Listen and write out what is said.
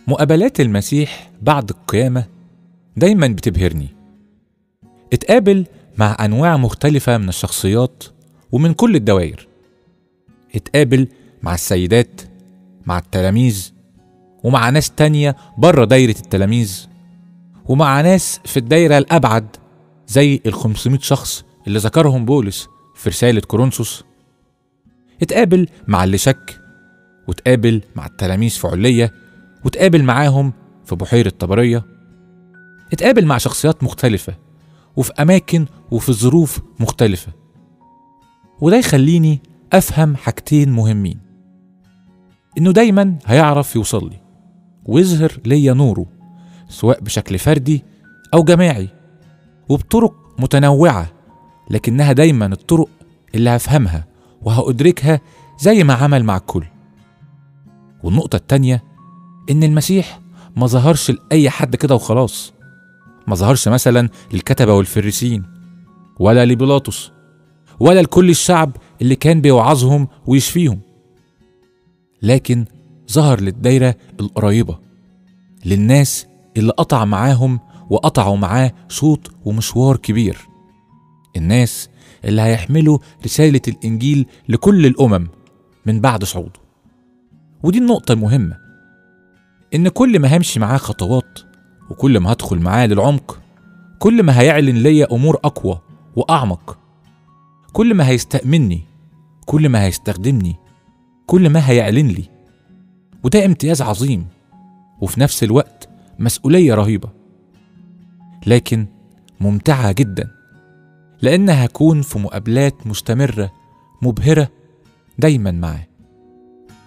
مقابلات المسيح بعد القيامة دايما بتبهرني اتقابل مع أنواع مختلفة من الشخصيات ومن كل الدوائر اتقابل مع السيدات مع التلاميذ ومع ناس تانية بره دايرة التلاميذ ومع ناس في الدايرة الأبعد زي ال 500 شخص اللي ذكرهم بولس في رسالة كورنثوس اتقابل مع اللي شك وتقابل مع التلاميذ في علية وتقابل معاهم في بحيرة طبرية اتقابل مع شخصيات مختلفة وفي أماكن وفي ظروف مختلفة وده يخليني أفهم حاجتين مهمين إنه دايما هيعرف يوصل لي ويظهر ليا نوره سواء بشكل فردي أو جماعي وبطرق متنوعة لكنها دايما الطرق اللي هفهمها وهأدركها زي ما عمل مع الكل والنقطة التانية إن المسيح ما ظهرش لأي حد كده وخلاص ما ظهرش مثلا للكتبة والفريسين ولا لبيلاطس ولا لكل الشعب اللي كان بيوعظهم ويشفيهم لكن ظهر للدايرة القريبة للناس اللي قطع معاهم وقطعوا معاه شوط ومشوار كبير الناس اللي هيحملوا رسالة الإنجيل لكل الأمم من بعد صعوده ودي النقطة المهمة إن كل ما همشي معاه خطوات وكل ما هدخل معاه للعمق كل ما هيعلن ليا أمور أقوى وأعمق كل ما هيستأمني كل ما هيستخدمني كل ما هيعلن لي وده امتياز عظيم وفي نفس الوقت مسؤولية رهيبة لكن ممتعة جدا لأن هكون في مقابلات مستمرة مبهرة دايما معاه